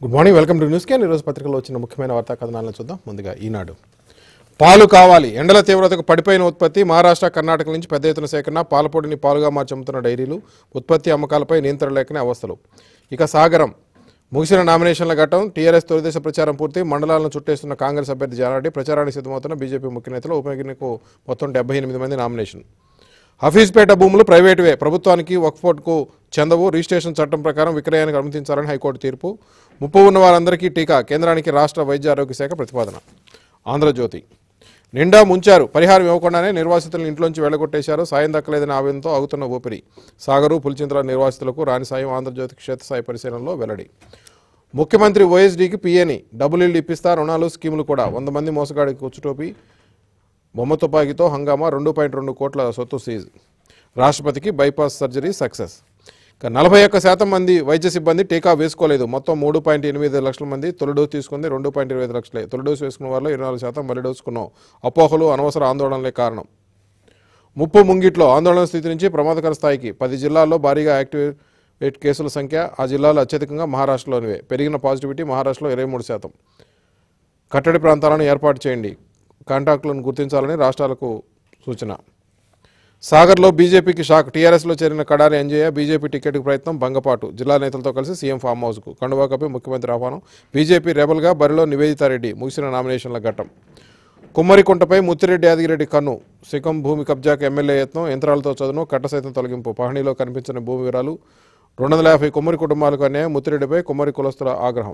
good morning welcome to news can ఈరోజు పత్రికలో వచ్చిన ముఖ్యమైన వార్తా కథనాలను చూద్దాం ముందుగా ఈనాడు పాలు కావాలి ఎండల తీవ్రతకు పడిపోయిన ఉత్పత్తి మహారాష్ట్ర కర్ణాటక నుంచి పెద్ద ఎత్తున సేకరణ పాలపొడిని పాలుగా మార్చి అమ్ముతున్న డైరీలు ఉత్పత్తి అమ్మకాలపై నియంత్రణ లేకనే అవస్థలు ఇక సాగరం ముగిసిన నామినేషన్ల ఘట్టం టీఆర్ఎస్ తొలిదశ ప్రచారం పూర్తి మండలాలను చుట్టేస్తున్న కాంగ్రెస్ అభ్యర్థి జానారెడ్డి ప్రచారానికి సిద్ధమవుతున్న బీజేపీ ముఖ్య నేతలు ఉప ఎన్నికకు మొత్తం డెబ్బై ఎనిమిది మంది నామినేషన్ హఫీజ్పేట భూములు ప్రైవేటువే ప్రభుత్వానికి వక్ఫోర్డ్కు చెందవు రిజిస్ట్రేషన్ చట్టం ప్రకారం విక్రయానికి అనుమతించాలని హైకోర్టు తీర్పు ముప్పు ఉన్న వారందరికీ టీకా కేంద్రానికి రాష్ట్ర వైద్య ఆరోగ్య శాఖ ప్రతిపాదన ఆంధ్రజ్యోతి నిండా ముంచారు పరిహారం ఇవ్వకుండానే నిర్వాసితులను ఇంట్లోంచి వెళ్లగొట్టేశారు సాయం దక్కలేదని ఆవేదనతో ఆగుతున్న ఊపిరి సాగరు పులిచింతల నిర్వాసితులకు రాని సాయం ఆంధ్రజ్యోతి క్షేత్రస్థాయి పరిశీలనలో వెల్లడి ముఖ్యమంత్రి ఓఎస్డీకి పీఏని డబ్బులు ఇల్లు ఇప్పిస్తా రుణాలు స్కీములు కూడా వంద మంది మోసగాడికి కూర్చుటోపి బొమ్మ తుపాకీతో హంగామా రెండు పాయింట్ రెండు కోట్ల సొత్తు సీజ్ రాష్ట్రపతికి బైపాస్ సర్జరీ సక్సెస్ ఇక నలభై ఒక్క శాతం మంది వైద్య సిబ్బంది టీకా వేసుకోలేదు మొత్తం మూడు పాయింట్ ఎనిమిది లక్షల మంది తొలి డోసు తీసుకుంది రెండు పాయింట్ ఇరవై ఐదు లక్షలే తొలి డోసు వేసుకున్న వారిలో ఇరవై నాలుగు శాతం మళ్ళీ డోసుకున్నాం అపోహలు అనవసర ఆందోళనలే కారణం ముప్పు ముంగిట్లో ఆందోళన స్థితి నుంచి ప్రమాదకర స్థాయికి పది జిల్లాల్లో భారీగా యాక్టివేట్ కేసుల సంఖ్య ఆ జిల్లాలో అత్యధికంగా మహారాష్ట్రలోనివే పెరిగిన పాజిటివిటీ మహారాష్ట్రలో ఇరవై మూడు శాతం కట్టడి ప్రాంతాలను ఏర్పాటు చేయండి కాంటాక్టులను గుర్తించాలని రాష్ట్రాలకు సూచన సాగర్లో బీజేపీకి షాక్ టీఆర్ఎస్లో చేరిన కడారి అంజయ్య బీజేపీ టికెట్కు ప్రయత్నం భంగపాటు జిల్లా నేతలతో కలిసి సీఎం ఫామ్ హౌస్కు కండువా కప్పి ముఖ్యమంత్రి ఆహ్వానం బీజేపీ రెబల్గా బరిలో నివేదితారెడ్డి ముగిసిన నామినేషన్ల ఘట్టం కుమ్మరికుంటపై ముత్తిరెడ్డి యాదగిరెడ్డి కన్ను సికం భూమి కబ్జాకు ఎమ్మెల్యే యత్నం యంత్రాలతో చదును కట్ట సైతం తొలగింపు పహణిలో కనిపించిన భూమి వివరాలు రెండు వందల యాభై కుమ్మరి కుటుంబాలకు అన్యాయం ముత్తిరెడ్డిపై కుమ్మరి కులస్తుల ఆగ్రహం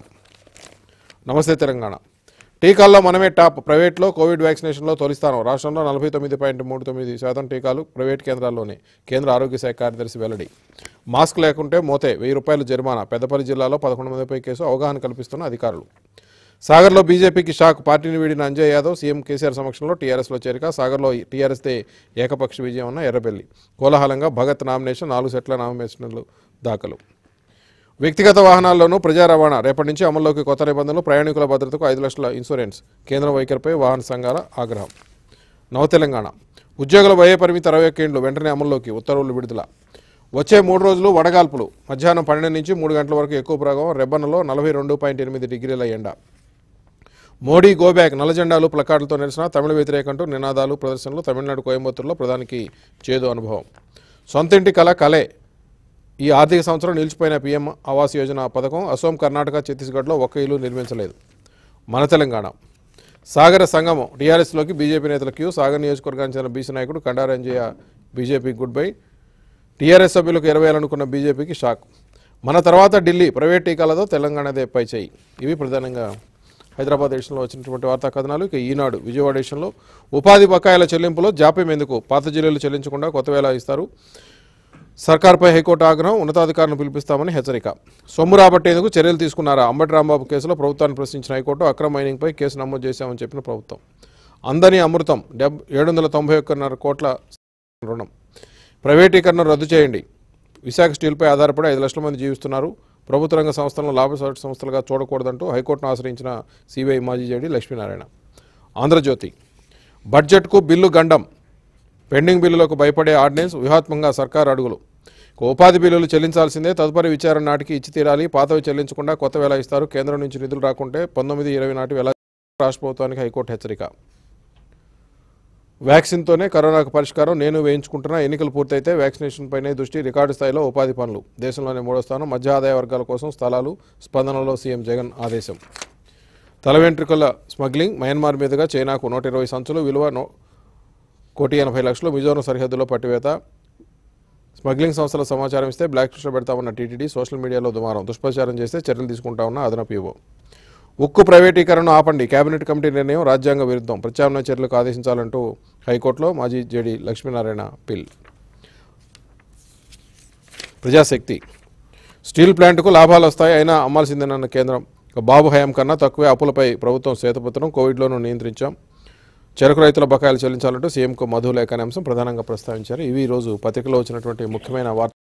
నమస్తే తెలంగాణ టీకాల్లో మనమే టాప్ ప్రైవేట్లో కోవిడ్ వ్యాక్సినేషన్లో తొలి స్థానం రాష్ట్రంలో నలభై తొమ్మిది పాయింట్ మూడు తొమ్మిది శాతం టీకాలు ప్రైవేట్ కేంద్రాల్లోనే కేంద్ర ఆరోగ్య శాఖ కార్యదర్శి వెల్లడి మాస్క్ లేకుంటే మోతే వెయ్యి రూపాయలు జరిమానా పెద్దపల్లి జిల్లాలో పదకొండు మందిపై కేసు అవగాహన కల్పిస్తున్న అధికారులు సాగర్లో బీజేపీకి షాక్ పార్టీని వీడిన అంజయ్ యాదవ్ సీఎం కేసీఆర్ సమక్షంలో టీఆర్ఎస్లో చేరిక సాగర్లో టీఆర్ఎస్దే ఏకపక్ష విజయం ఉన్న ఎర్రబెల్లి కోలాహలంగా భగత్ నామినేషన్ నాలుగు సెట్ల నామినేషన్లు దాఖలు వ్యక్తిగత వాహనాల్లోనూ ప్రజా రవాణా రేపటి నుంచి అమల్లోకి కొత్త నిబంధనలు ప్రయాణికుల భద్రతకు ఐదు లక్షల ఇన్సూరెన్స్ కేంద్ర వైఖరిపై వాహన సంఘాల ఆగ్రహం నవ తెలంగాణ ఉద్యోగుల వయ పరిమితి అరవై ఒక్క ఏండ్లు వెంటనే అమల్లోకి ఉత్తర్వులు విడుదల వచ్చే మూడు రోజులు వడగాల్పులు మధ్యాహ్నం పన్నెండు నుంచి మూడు గంటల వరకు ఎక్కువ ప్రభావం రెబ్బనలో నలభై రెండు పాయింట్ ఎనిమిది డిగ్రీల ఎండ మోడీ గోబ్యాక్ నల్ల జెండాలు ప్లకార్డులతో నిరసన తమిళ వ్యతిరేకంటూ నినాదాలు ప్రదర్శనలు తమిళనాడు కోయంబత్తూరులో ప్రధానికి చేదు అనుభవం సొంతింటి కళ కలే ఈ ఆర్థిక సంవత్సరం నిలిచిపోయిన పీఎం ఆవాస్ యోజన పథకం అసోం కర్ణాటక ఛత్తీస్గఢ్లో ఒక్క ఇల్లు నిర్మించలేదు మన తెలంగాణ సాగర సంగమం టీఆర్ఎస్లోకి బీజేపీ నేతల క్యూ సాగర్ నియోజకవర్గానికి చెందిన బీసీ నాయకుడు కండారంజయ్య బీజేపీ గుడ్ బై టీఆర్ఎస్ సభ్యులకు ఇరవై అనుకున్న బీజేపీకి షాక్ మన తర్వాత ఢిల్లీ ప్రైవేట్ టీకాలతో తెలంగాణదే పై చేయి ఇవి ప్రధానంగా హైదరాబాద్ ఎడిషన్లో వచ్చినటువంటి వార్తా కథనాలు ఇక ఈనాడు విజయవాడ ఎడిషన్లో ఉపాధి బకాయిల చెల్లింపులో జాప్యం ఎందుకు పాత జిల్లాలు చెల్లించకుండా కొత్త వేళ ఇస్తారు సర్కార్పై హైకోర్టు ఆగ్రహం ఉన్నతాధికారులను పిలిపిస్తామని హెచ్చరిక సొమ్ము రాబట్టేందుకు చర్యలు తీసుకున్నారా అంబటి రాంబాబు కేసులో ప్రభుత్వాన్ని ప్రశ్నించిన హైకోర్టు అక్రమ మైనింగ్పై కేసు నమోదు చేశామని చెప్పిన ప్రభుత్వం అందని అమృతం డెబ్ ఏడు వందల తొంభై ఒక్కన్నర కోట్ల రుణం ప్రైవేటీకరణ రద్దు చేయండి విశాఖ స్టీల్పై ఆధారపడి ఐదు లక్షల మంది జీవిస్తున్నారు ప్రభుత్వ రంగ సంస్థలను లాభసాటి సంస్థలుగా చూడకూడదంటూ హైకోర్టును ఆశ్రయించిన సిబిఐ మాజీ జేడీ లక్ష్మీనారాయణ ఆంధ్రజ్యోతి బడ్జెట్కు బిల్లు గండం పెండింగ్ బిల్లులకు భయపడే ఆర్డినెన్స్ వ్యూహాత్మకంగా సర్కారు అడుగులు ఇక ఉపాధి బిల్లులు చెల్లించాల్సిందే తదుపరి విచారణ నాటికి ఇచ్చి తీరాలి పాతవి చెల్లించకుండా కొత్త వేళ ఇస్తారు కేంద్రం నుంచి నిధులు రాకుంటే పంతొమ్మిది ఇరవై నాటి వేళ రాష్ట్ర ప్రభుత్వానికి హైకోర్టు హెచ్చరిక వ్యాక్సిన్తోనే కరోనాకు పరిష్కారం నేను వేయించుకుంటున్నా ఎన్నికలు పూర్తయితే వ్యాక్సినేషన్ పైనే దృష్టి రికార్డు స్థాయిలో ఉపాధి పనులు దేశంలోనే మూడో స్థానం మధ్య ఆదాయ వర్గాల కోసం స్థలాలు స్పందనలో సీఎం జగన్ ఆదేశం తల వెంట్రుకల స్మగ్లింగ్ మయన్మార్ మీదుగా చైనాకు నూట ఇరవై సంచులు విలువ నో కోటి ఎనభై లక్షలు మిజోరం సరిహద్దులో పట్టివేత స్మగ్లింగ్ సంస్థల సమాచారం ఇస్తే బ్లాక్ లిస్ట్లో పెడతామన్న టీటీడీ సోషల్ మీడియాలో దుమారం దుష్ప్రచారం చేస్తే చర్యలు తీసుకుంటామన్న అదనపు ఈవో ఉక్కు ప్రైవేటీకరణను ఆపండి కేబినెట్ కమిటీ నిర్ణయం రాజ్యాంగ విరుద్ధం ప్రత్యామ్నాయ చర్యలకు ఆదేశించాలంటూ హైకోర్టులో మాజీ జేడీ లక్ష్మీనారాయణ పిల్ ప్రజాశక్తి స్టీల్ ప్లాంట్కు లాభాలు వస్తాయి అయినా అమ్మాల్సిందేనన్న కేంద్రం ఇక బాబు హయాం కన్నా తక్కువే అప్పులపై ప్రభుత్వం శ్వేతపత్రం కోవిడ్లోనూ నియంత్రించాం చెరకు రైతుల బకాయిలు చెల్లించాలంటూ సీఎంకు మధు లేఖ అనే అంశం ప్రధానంగా ప్రస్తావించారు ఇవి ఈ రోజు పత్రికలో వచ్చినటువంటి ముఖ్యమైన వార్త